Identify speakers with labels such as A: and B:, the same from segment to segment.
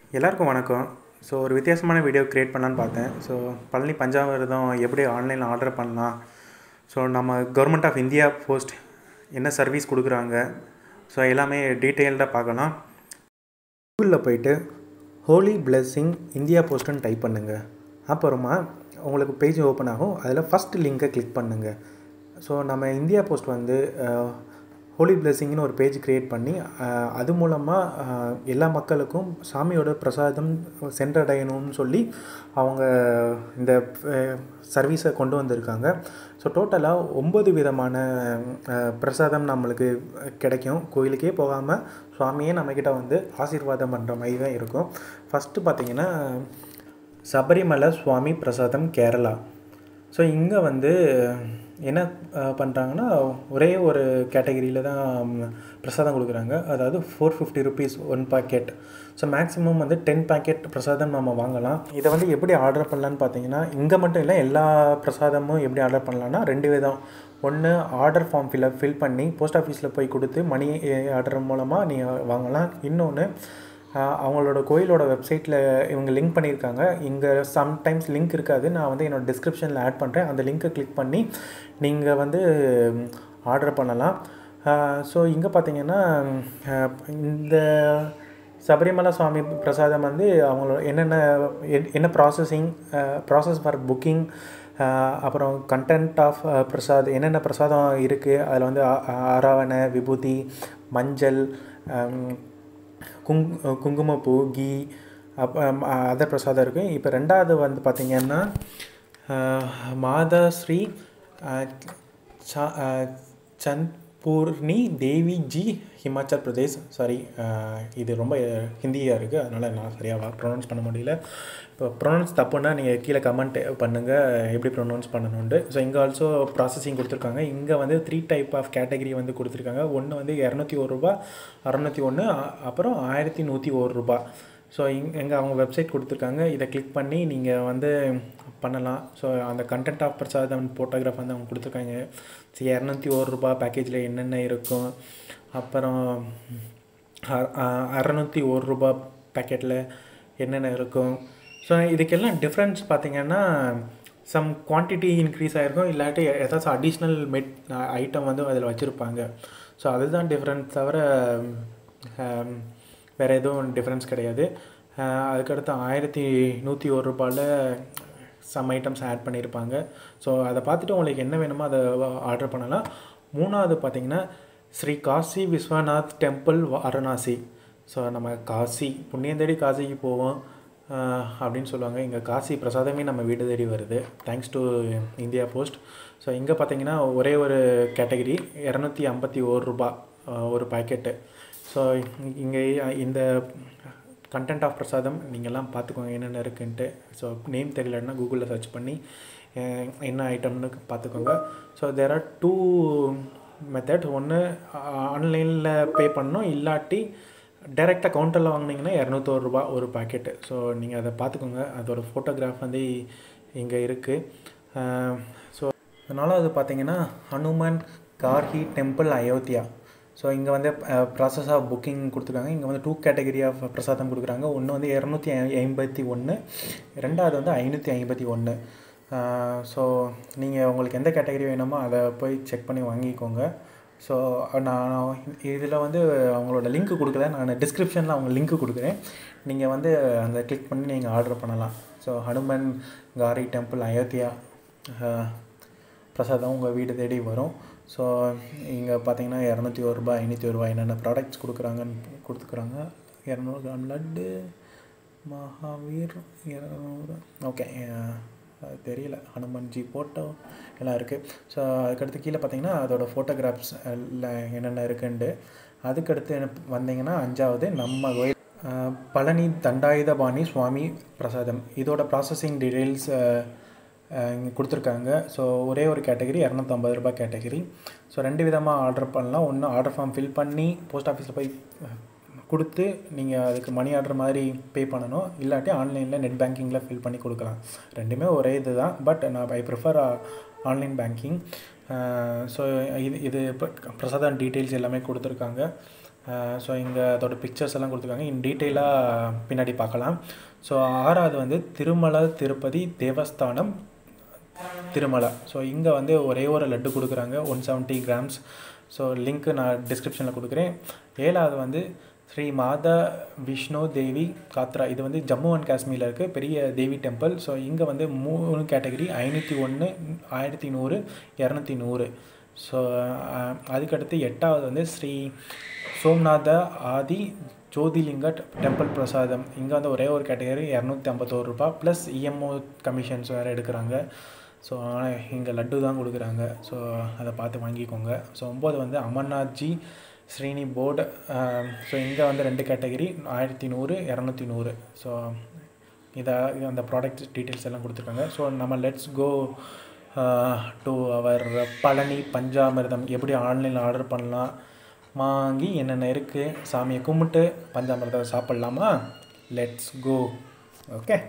A: எல்லாருக்கும் வணக்கம் ஸோ ஒரு வித்தியாசமான வீடியோ க்ரியேட் பண்ணலான்னு பார்த்தேன் ஸோ பழனி பஞ்சாமிர்தம் எப்படி ஆன்லைனில் ஆர்டர் பண்ணலாம் ஸோ நம்ம கவர்மெண்ட் ஆஃப் இந்தியா போஸ்ட் என்ன சர்வீஸ் கொடுக்குறாங்க ஸோ எல்லாமே டீட்டெயில்டாக பார்க்கலாம் கூகுளில் போயிட்டு ஹோலி பிளெஸ்ஸிங் இந்தியா போஸ்ட்டுன்னு டைப் பண்ணுங்கள் அப்புறமா உங்களுக்கு பேஜ் ஓப்பன் ஆகும் அதில் ஃபஸ்ட் லிங்கை கிளிக் பண்ணுங்கள் ஸோ நம்ம இந்தியா போஸ்ட் வந்து ஹோலி பிளெஸ்ஸிங்னு ஒரு பேஜ் க்ரியேட் பண்ணி அஹ், அது மூலமாக எல்லா மக்களுக்கும் சாமியோட பிரசாதம் சென்றடையணும்னு சொல்லி அவங்க இந்த சர்வீஸை கொண்டு வந்திருக்காங்க ஸோ டோட்டலாக ஒம்பது விதமான அஹ், பிரசாதம் நம்மளுக்கு கிடைக்கும் கோயிலுக்கே போகாமல் சுவாமியே நம்மக்கிட்ட வந்து ஆசீர்வாதம் பண்ணுற மாதிரி தான் இருக்கும் ஃபஸ்ட்டு பார்த்தீங்கன்னா சபரிமலை சுவாமி பிரசாதம் கேரளா ஸோ இங்கே வந்து என்ன பண்ணுறாங்கன்னா ஒரே ஒரு கேட்டகரியில் தான் ம், பிரசாதம் கொடுக்குறாங்க அதாவது four fifty rupees one packet so maximum வந்து டென் பாக்கெட் பிரசாதம் நம்ம வாங்கலாம் இதை வந்து எப்படி ஆர்டர் பண்ணலான்னு பார்த்தீங்கன்னா இங்கே மட்டும் இல்லை எல்லா பிரசாதமும் எப்படி ஆர்டர் பண்ணலான்னா ரெண்டு விதம் ஒன்று ஆர்டர் ஃபார்ம் ஃபில் ஃபில் பண்ணி போஸ்ட் ஆஃபீஸில் போய் கொடுத்து மணி ஆர்டர் மூலமாக நீங்கள் வாங்கலாம் இன்னொன்று ஆஹ் அவங்களோட கோயிலோட வெப்சைட்டில் இவங்க லிங்க் பண்ணியிருக்காங்க இங்கே சம்டைம்ஸ் லிங்க் இருக்காது நான் வந்து என்னோட டிஸ்கிரிப்ஷனில் ஆட் பண்ணுறேன் அந்த லிங்க்கை கிளிக் பண்ணி நீங்கள் வந்து ஆர்டர் பண்ணலாம் ஸோ இங்கே பார்த்தீங்கன்னா ஆஹ் இந்த சபரிமலை சுவாமி பிரசாதம் வந்து அவங்களோட என்னென்ன என்- என்ன ப்ராசஸிங் ப்ராசஸ் ஃபார் புக்கிங் அப்புறம் கண்டென்ட் ஆஃப் பிரசாத் என்னென்ன பிரசாதம் இருக்குது அதில் வந்து ஆ- ஆ- ஆராவணை விபூதி மஞ்சள் ஆம், குங் குங்குமப்பூ கீ அப்போ அதர் பிரசாதம் இருக்குது இப்போ ரெண்டாவது வந்து பார்த்திங்கன்னா மாதாஸ்ரீ அஹ், ச- அஹ், சந்த்பூர்ணி தேவி ஜி ஹிமாச்சல் பிரதேஷ் சாரி இது ரொம்ப ஹிந்தியாக இருக்குது அதனால் நான் சரியாக ப்ரொனவுன்ஸ் பண்ண முடியல இப்போ ப்ரொனவுன்ஸ் தப்புன்னா நீங்கள் கீழே கமெண்ட் பண்ணுங்கள் எப்படி ப்ரொனவுன்ஸ் பண்ணணுன்ட்டு ஸோ இங்கே ஆல்சோ ப்ராசஸிங் கொடுத்துருக்காங்க இங்கே வந்து த்ரீ டைப் ஆஃப் கேட்டகரி வந்து கொடுத்துருக்காங்க ஒன்று வந்து இரநூத்தி ஒரு ரூபா அறநூற்றி ஒன்று அப்புறம் ஆயிரத்தி நூற்றி ஒரு ரூபா ஸோ இங் எங்கே அவங்க வெப்சைட் கொடுத்துருக்காங்க இதை கிளிக் பண்ணி நீங்கள் வந்து பண்ணலாம் ஸோ அந்த கண்டென்ட் ஆஃப் பிரசாதம் ஃபோட்டோகிராஃப் வந்து அவங்க கொடுத்துருக்காங்க ஸோ இரநூத்தி ஒரு ரூபா பேக்கேஜில் என்னென்ன இருக்கும் அப்புறம் அ- அ- அறநூற்றி ஒரு ரூபா பேக்கெட்டில் என்னென்ன இருக்கும் ஸோ இதுக்கெல்லாம் டிஃப்ரென்ஸ் பார்த்தீங்கன்னா சம் குவான்டிட்டி இன்க்ரீஸ் ஆகிருக்கும் இல்லாட்டி ஏதாச்சும் அடிஷ்னல் மெட் ஐட்டம் வந்து அதில் வச்சுருப்பாங்க ஸோ அதுதான் டிஃப்ரென்ஸ் தவிர ஹம், வேறு எதுவும் டிஃப்ரென்ஸ் கிடையாது அஹ் அதுக்கடுத்து ஆயிரத்தி நூற்றி ஒரு ரூபாயில் சம் ஐட்டம்ஸ் ஆட் பண்ணியிருப்பாங்க ஸோ அதை பார்த்துட்டு உங்களுக்கு என்ன வேணுமோ அதை ஆர்டர் பண்ணலாம் மூணாவது பார்த்தீங்கன்னா ஸ்ரீ காசி விஸ்வநாத் டெம்பிள் வாரணாசி ஸோ நம்ம காசி புண்ணியம் தேடி காசிக்கு போவோம் அஹ் அப்படின்னு சொல்லுவாங்க இங்கே காசி பிரசாதமே நம்ம வீடு தேடி வருது thanks to India post so இங்கே பார்த்தீங்கன்னா ஒரே ஒரு கேட்டகரி இரநூத்தி ஐம்பத்தி ஒரு ரூபா அஹ் ஒரு பாக்கெட்டு ஸோ இங்கே இந்த கண்டென்ட் ஆஃப் பிரசாதம் நீங்கள்லாம் பார்த்துக்கோங்க என்னென்ன இருக்குன்ட்டு ஸோ நேம் தெரியலன்னா கூகுளில் சர்ச் பண்ணி அஹ், என்ன ஐட்டம்னு பார்த்துக்கோங்க so there are two method ஒன்று ஆன்லைனில் பே பண்ணணும் இல்லாட்டி டைரெக்டாக கவுண்டரில் வாங்கினீங்கன்னா இரநூத்தோரு ரூபா ஒரு பாக்கெட்டு ஸோ நீங்கள் அதை பார்த்துக்கோங்க அதோட ஃபோட்டோகிராஃப் வந்து இங்கே இருக்குது ஸோ நாலாவது பார்த்தீங்கன்னா ஹனுமன் கார்ஹி டெம்பிள் அயோத்தியா ஸோ இங்கே வந்து ப்ராசஸ் ஆஃப் புக்கிங் கொடுத்துருக்காங்க இங்கே வந்து டூ கேட்டகரி ஆஃப் பிரசாதம் கொடுக்குறாங்க ஒன்று வந்து இரநூத்தி ஐம்பத்தி ஒன்று ரெண்டாவது வந்து ஐநூற்றி ஐம்பத்தி ஒன்று ஸோ நீங்கள் உங்களுக்கு எந்த கேட்டகரி வேணுமோ அதை போய் செக் பண்ணி வாங்கிக்கோங்க ஸோ நான் இதில் வந்து அவங்களோட லிங்க் கொடுக்கல நான் டிஸ்கிரிப்ஷனில் அவங்க லிங்க் கொடுக்குறேன் நீங்கள் வந்து அந்த கிளிக் பண்ணி நீங்கள் ஆர்டர் பண்ணலாம் ஸோ ஹனுமன் காரி டெம்பிள் அயோத்தியா அஹ், பிரசாதம் உங்கள் வீடு தேடி வரும் ஸோ இங்கே பார்த்தீங்கன்னா இரநூத்தி ஒரு ரூபாய் ஐநூற்றி ஒரு ரூபாய் என்னென்ன ப்ராடக்ட்ஸ் கொடுக்குறாங்கன்னு கொடுத்துக்குறாங்க இரநூறு கிராம் லட்டு மகாவீர் இரநூறு ஓகே அது தெரியல ஹனுமன்ஜி ஃபோட்டோ எல்லாம் இருக்குது ஸோ அதுக்கடுத்து கீழே பார்த்தீங்கன்னா அதோட ஃபோட்டோகிராஃப்ஸ் என்னென்ன இருக்குன்ட்டு அதுக்கடுத்து என்ன வந்தீங்கன்னா அஞ்சாவது நம்ம கோயில் அஹ், பழனி தண்டாயுதபாணி சுவாமி பிரசாதம் இதோட ப்ராசஸிங் டீட்டெயில்ஸ் இங்கே கொடுத்துருக்காங்க ஸோ ஒரே ஒரு கேட்டகரி இரநூத்தம்பது ரூபாய் கேட்டகரி ஸோ ரெண்டு விதமாக ஆர்டர் பண்ணலாம் ஒன்று ஆர்டர் ஃபார்ம் ஃபில் பண்ணி போஸ்ட் ஆஃபீஸில் போய் அஹ், கொடுத்து நீங்கள் அதுக்கு மணி ஆர்டர் மாதிரி பே பண்ணணும் இல்லாட்டி ஆன்லைனில் நெட் பேங்கிங்கில் ஃபில் பண்ணி கொடுக்கலாம் ரெண்டுமே ஒரே இது தான் பட் நான் I prefer online banking so இது இது இப்போ பிரசாதம் டீட்டெயில்ஸ் எல்லாமே கொடுத்துருக்காங்க ஸோ இங்கே அதோட பிக்சர்ஸ் எல்லாம் கொடுத்துருக்காங்க இன் டீட்டெயிலாக பின்னாடி பார்க்கலாம் ஸோ ஆறாவது வந்து திருமலை திருப்பதி தேவஸ்தானம் திருமலை ஸோ இங்கே வந்து ஒரே ஒரு லட்டு கொடுக்குறாங்க one seventy grams so link நான் டிஸ்கிரிப்ஷனில் கொடுக்குறேன் ஏழாவது வந்து ஸ்ரீ மாதா விஷ்ணு தேவி காத்ரா இது வந்து ஜம்மு அண்ட் காஷ்மீரில் இருக்குது பெரிய தேவி டெம்பிள் ஸோ இங்கே வந்து மூணு கேட்டகரி ஐநூற்றி ஒன்று ஆயிரத்தி நூறு இரநூத்தி நூறு ஸோ அதுக்கடுத்து எட்டாவது வந்து ஸ்ரீ சோம்நாத ஆதி ஜோதிலிங்க டெம்பிள் பிரசாதம் இங்கே வந்து ஒரே ஒரு கேட்டகரி இரநூத்தி ஐம்பத்தோரு ரூபா ப்ளஸ் இஎம்ஓ கமிஷன்ஸ் வேறு எடுக்கிறாங்க ஸோ இங்கே லட்டு தான் கொடுக்குறாங்க ஸோ அதை பார்த்து வாங்கிக்கோங்க ஸோ ஒம்பது வந்து அமர்நாத்ஜி ஸ்ரீனி போர்டு ஸோ இங்கே வந்து ரெண்டு கேட்டகரி ஆயிரத்தி நூறு இரநூத்தி நூறு ஸோ இதை அந்த ப்ராடக்ட் டீட்டெயில்ஸ் எல்லாம் கொடுத்துருக்காங்க ஸோ நம்ம let's go to our Palani பஞ்சாமிர்தம் எப்படி ஆன்லைனில் ஆர்டர் பண்ணலாம் வாங்கி என்னென்ன இருக்குது சாமியை கும்பிட்டு பஞ்சாமிர்தம் சாப்பிட்லாமா லெட்ஸ் கோ ஓகே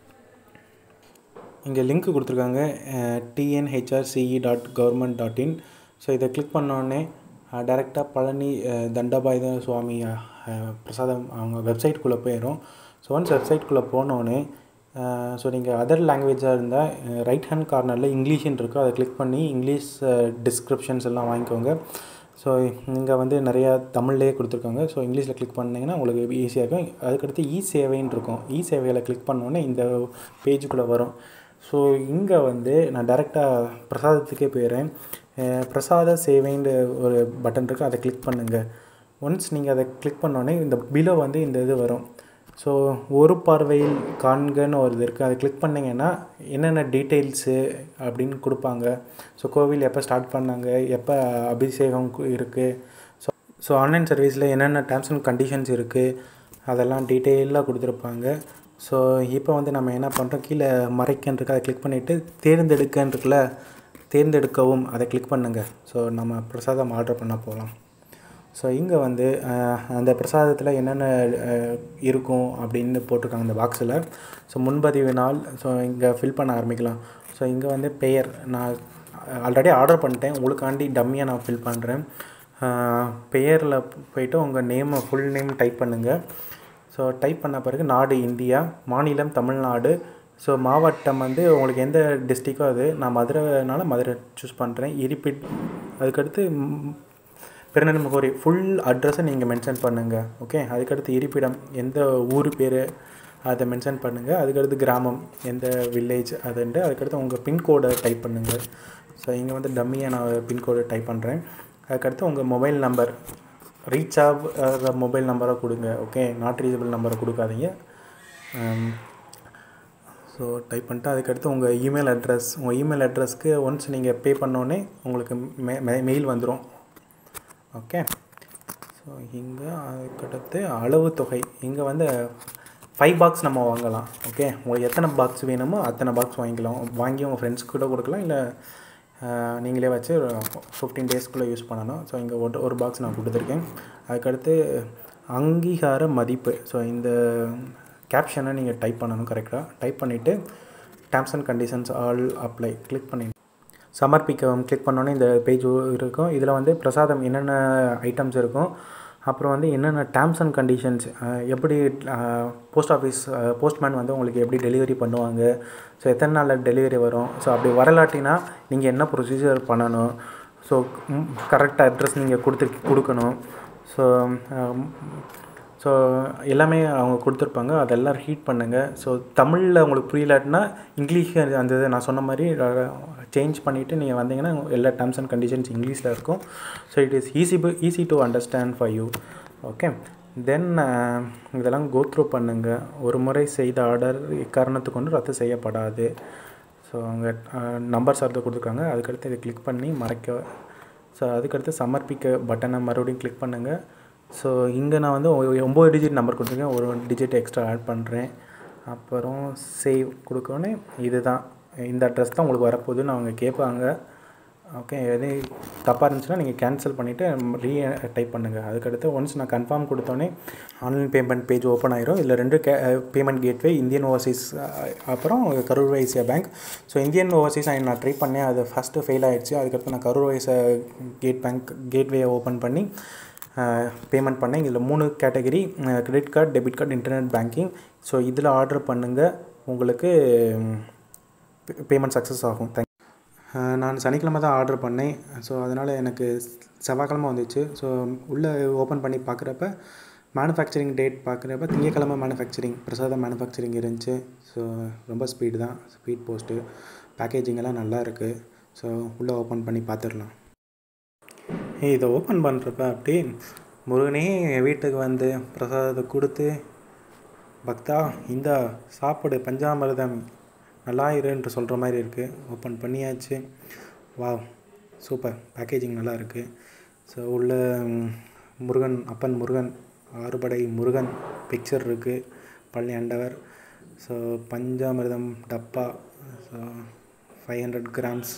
A: இங்கே லிங்க் கொடுத்துருக்காங்க TNHRCE dot government dot in so இதை கிளிக் பண்ணோடனே டைரெக்டாக பழனி தண்டபாயுத சுவாமி பிரசாதம் அவங்க வெப்சைட்குள்ளே போயிடும் ஸோ ஒன்ஸ் வெப்சைட்குள்ளே போனோடனே ஸோ நீங்கள் அதர் லாங்குவேஜாக இருந்தால் ரைட் ஹேண்ட் கார்னரில் இங்கிலீஷ்னு இருக்கும் அதை கிளிக் பண்ணி இங்கிலீஷ் டிஸ்கிரிப்ஷன்ஸ் எல்லாம் வாங்கிக்கோங்க ஸோ இங்கே வந்து நிறையா தமிழ்லேயே கொடுத்துருக்காங்க ஸோ இங்கிலீஷில் கிளிக் பண்ணிங்கன்னா உங்களுக்கு ஈஸியாக இருக்கும் அதுக்கடுத்து இ சேவைன்னு இருக்கும் இ சேவையில் கிளிக் பண்ணோன்னே இந்த பேஜுக்குள்ளே வரும் ஸோ இங்கே வந்து நான் டேரெக்டாக பிரசாதத்துக்கே போயிடுறேன் பிரசாத சேவைன்ற ஒரு பட்டன் இருக்குது அதை கிளிக் பண்ணுங்கள் ஒன்ஸ் நீங்கள் அதை கிளிக் பண்ணோடனே இந்த பிலோ வந்து இந்த இது வரும் ஸோ ஒரு பார்வையில் காண்கன்னு ஒரு இது இருக்குது அதை கிளிக் பண்ணிங்கன்னா என்னென்ன டீட்டெயில்ஸு அப்படின்னு கொடுப்பாங்க ஸோ கோவில் எப்போ ஸ்டார்ட் பண்ணாங்க எப்போ அபிஷேகம் இருக்குது ஸோ ஸோ ஆன்லைன் சர்வீஸில் என்னென்ன டேர்ம்ஸ் அண்ட் கண்டிஷன்ஸ் இருக்குது அதெல்லாம் டீட்டெயிலாக கொடுத்துருப்பாங்க ஸோ இப்போ வந்து நம்ம என்ன பண்ணுறோம் கீழே மறைக்கன் இருக்கு அதை கிளிக் பண்ணிவிட்டு தேர்ந்தெடுக்கன்னு இருக்குல்ல தேர்ந்தெடுக்கவும் அதை கிளிக் பண்ணுங்கள் ஸோ நம்ம பிரசாதம் ஆர்டர் பண்ண போகலாம் ஸோ இங்கே வந்து அந்த பிரசாதத்தில் என்னென்ன இருக்கும் அப்படின்னு போட்டிருக்காங்க இந்த பாக்ஸில் ஸோ முன்பதிவு நாள் ஸோ இங்கே ஃபில் பண்ண ஆரம்பிக்கலாம் ஸோ இங்கே வந்து பெயர் நான் ஆல்ரெடி ஆர்டர் பண்ணிட்டேன் உங்களுக்காண்டி டம்மியாக நான் ஃபில் பண்ணுறேன் பெயரில் போயிட்டு உங்கள் நேமை ஃபுல் நேம் டைப் பண்ணுங்கள் ஸோ டைப் பண்ண பிறகு நாடு இந்தியா மாநிலம் தமிழ்நாடு ஸோ மாவட்டம் வந்து உங்களுக்கு எந்த டிஸ்ட்ரிக்கோ அது நான் மதுரைனால மதுரை சூஸ் பண்ணுறேன் இருப்பிட் அதுக்கடுத்து பிறந்த முகவரி ஃபுல் அட்ரஸை நீங்கள் மென்ஷன் பண்ணுங்கள் ஓகே அதுக்கடுத்து இருப்பிடம் எந்த ஊர் பேர் அதை மென்ஷன் பண்ணுங்கள் அதுக்கடுத்து கிராமம் எந்த வில்லேஜ் அதுன்ட்டு அதுக்கடுத்து உங்கள் பின்கோடை டைப் பண்ணுங்கள் ஸோ இங்கே வந்து டம்மியாக நான் பின்கோடை டைப் பண்ணுறேன் அதுக்கடுத்து உங்கள் மொபைல் நம்பர் ரீச் ஆகிற மொபைல் நம்பரை கொடுங்க ஓகே நாட் ரீச்சபிள் நம்பரை கொடுக்காதீங்க ஸோ டைப் பண்ணிட்டு அதுக்கடுத்து உங்கள் இமெயில் அட்ரஸ் உங்கள் இமெயில் அட்ரஸ்க்கு ஒன்ஸ் நீங்கள் பே பண்ணோடனே உங்களுக்கு மெ மெயில் வந்துடும் ஓகே ஸோ இங்கே அதுக்கடுத்து அளவு தொகை இங்கே வந்து ஃபைவ் பாக்ஸ் நம்ம வாங்கலாம் ஓகே உங்களுக்கு எத்தனை பாக்ஸ் வேணுமோ அத்தனை பாக்ஸ் வாங்கிக்கலாம் வாங்கி உங்கள் ஃப்ரெண்ட்ஸ் கூட கொடுக்கலாம் இல்லை நீங்களே வச்சு ஃபிஃப்டீன் டேஸ்க்குள்ளே யூஸ் பண்ணணும் ஸோ இங்கே ஒரு ஒரு பாக்ஸ் நான் கொடுத்துருக்கேன் அதுக்கடுத்து அங்கீகார மதிப்பு ஸோ இந்த கேப்ஷனை நீங்கள் டைப் பண்ணணும் கரெக்டாக டைப் பண்ணிவிட்டு terms and conditions all apply click பண்ணி சமர்ப்பிக்கவும் கிளிக் பண்ணோன்னே இந்த பேஜ் இருக்கும் இதில் வந்து பிரசாதம் என்னென்ன ஐட்டம்ஸ் இருக்கும் அப்புறம் வந்து என்னென்ன டேர்ம்ஸ் அண்ட் கண்டிஷன்ஸ் எப்படி போஸ்ட் ஆஃபீஸ் போஸ்ட்மேன் வந்து உங்களுக்கு எப்படி டெலிவரி பண்ணுவாங்க ஸோ எத்தனை நாளில் டெலிவரி வரும் ஸோ அப்படி வரலாட்டினா நீங்கள் என்ன ப்ரொசீஜர் பண்ணணும் ஸோ கரெக்ட் அட்ரஸ் நீங்கள் கொடுத்து கொடுக்கணும் ஸோ ஸோ எல்லாமே அவங்க கொடுத்துருப்பாங்க அதெல்லாம் ஹீட் பண்ணுங்கள் ஸோ தமிழில் உங்களுக்கு புரியலாட்டினா இங்கிலீஷ் அந்த இது நான் சொன்ன மாதிரி சேஞ்ச் பண்ணிவிட்டு நீங்கள் வந்தீங்கன்னா எல்லா டேர்ம்ஸ் அண்ட் கண்டிஷன்ஸ் இங்கிலீஷில் இருக்கும் so it is easy easy to understand for you okay then இதெல்லாம் கோத்ரூ பண்ணுங்கள் ஒரு முறை செய்த ஆர்டர் இக்காரணத்து கொண்டு ரத்து செய்யப்படாது ஸோ அவங்க நம்பர்ஸ் அதை கொடுத்துருக்காங்க அதுக்கடுத்து இதை கிளிக் பண்ணி மறைக்க ஸோ அதுக்கடுத்து சமர்ப்பிக்க பட்டனை மறுபடியும் கிளிக் பண்ணுங்கள் ஸோ இங்கே நான் வந்து ஒம்பது டிஜிட் நம்பர் கொடுத்துருக்கேன் ஒரு டிஜிட் எக்ஸ்ட்ரா ஆட் பண்ணுறேன் அப்புறம் சேவ் கொடுக்கோன்னே இது தான் இந்த அட்ரஸ் தான் உங்களுக்கு வரப்போகுதுன்னு அவங்க கேட்பாங்க ஓகே எது தப்பாக இருந்துச்சுன்னா நீங்கள் கேன்சல் பண்ணிவிட்டு ரீ டைப் பண்ணுங்கள் அதுக்கடுத்து ஒன்ஸ் நான் கன்ஃபார்ம் கொடுத்தோன்னே ஆன்லைன் பேமெண்ட் பேஜ் ஓப்பன் ஆயிரும் இதில் ரெண்டு கே பேமெண்ட் கேட்வே இந்தியன் ஓவர்சீஸ் அப்புறம் Karur Vysya bank so Indian Overseas நான் ட்ரை பண்ணேன் அது ஃபஸ்ட்டு ஃபெயில் ஆகிடுச்சு அதுக்கடுத்து நான் Karur Vysya gate bank gateway open பண்ணி பேமெண்ட் பண்ணேன் இதில் மூணு category credit card debit card internet banking so இதில் ஆர்டர் பண்ணுங்கள் உங்களுக்கு பேமெண்ட் சக்ஸஸ் ஆகும் தேங்க் நான் சனிக்கிழமை தான் ஆர்டர் பண்ணேன் ஸோ அதனால் எனக்கு செவ்வாய்க்கிழமை வந்துச்சு ஸோ உள்ளே ஓப்பன் பண்ணி பார்க்குறப்ப மேனுஃபேக்சரிங் டேட் பார்க்குறப்ப திங்கக்கிழமை மேனுஃபேக்சரிங் பிரசாதம் மேனுஃபேக்சரிங் இருந்துச்சு ஸோ ரொம்ப ஸ்பீடு தான் ஸ்பீட் போஸ்ட்டு பேக்கேஜிங் எல்லாம் நல்லா இருக்குது ஸோ உள்ளே ஓப்பன் பண்ணி பார்த்துடலாம் இதை ஓப்பன் பண்ணுறப்ப அப்படி முருகனே என் வீட்டுக்கு வந்து பிரசாதத்தை கொடுத்து பக்தா இந்த சாப்பிடு பஞ்சாமிர்தம் நல்லா இருன்னு சொல்கிற மாதிரி இருக்குது ஓப்பன் பண்ணியாச்சு வா சூப்பர் பேக்கேஜிங் நல்லா இருக்குது ஸோ உள்ள முருகன் அப்பன் முருகன் ஆறுபடை முருகன் பிக்சர் இருக்குது பள்ளி ஆண்டவர் ஸோ பஞ்சாமிர்தம் டப்பா ஸோ ஃபைவ் ஹண்ட்ரட் கிராம்ஸ்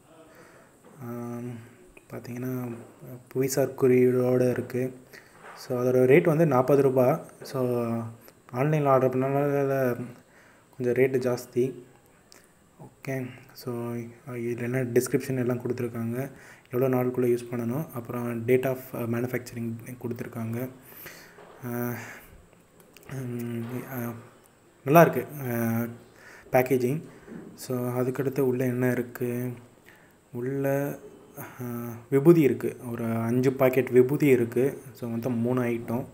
A: பார்த்தீங்கன்னா புவிசார் குறியீடோடு இருக்குது ஸோ அதோட ரேட் வந்து நாற்பது ரூபா ஸோ ஆன்லைனில் ஆர்டர் பண்ணனால கொஞ்சம் ரேட்டு ஜாஸ்தி ஓகே ஸோ இதில் என்ன டிஸ்கிரிப்ஷன் எல்லாம் கொடுத்துருக்காங்க எவ்வளோ நாளுக்குள்ளே யூஸ் பண்ணணும் அப்புறம் டேட் ஆஃப் மேனுஃபேக்சரிங் கொடுத்துருக்காங்க நல்லாயிருக்கு பேக்கேஜிங் ஸோ அதுக்கடுத்து உள்ளே என்ன இருக்குது உள்ள விபூதி இருக்குது ஒரு அஞ்சு பாக்கெட் விபூதி இருக்குது ஸோ மொத்தம் மூணு ஐட்டம்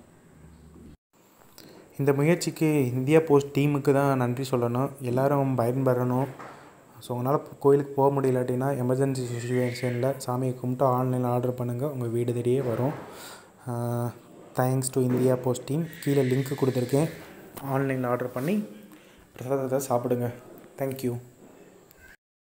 A: இந்த முயற்சிக்கு இந்தியா போஸ்ட் டீமுக்கு தான் நன்றி சொல்லணும் எல்லோரும் பயன்பெறணும் ஸோ உங்களால் கோயிலுக்கு போக முடியலாட்டினா எமர்ஜென்சி சுச்சுவேஷனில் சாமியை கும்பிட்டு ஆன்லைனில் ஆர்டர் பண்ணுங்கள் உங்கள் வீடு தேடியே வரும் thanks to India post team கீழே லிங்க் கொடுத்துருக்கேன் ஆன்லைனில் ஆர்டர் பண்ணி பிரசாதத்தை சாப்பிடுங்க தேங்க்யூ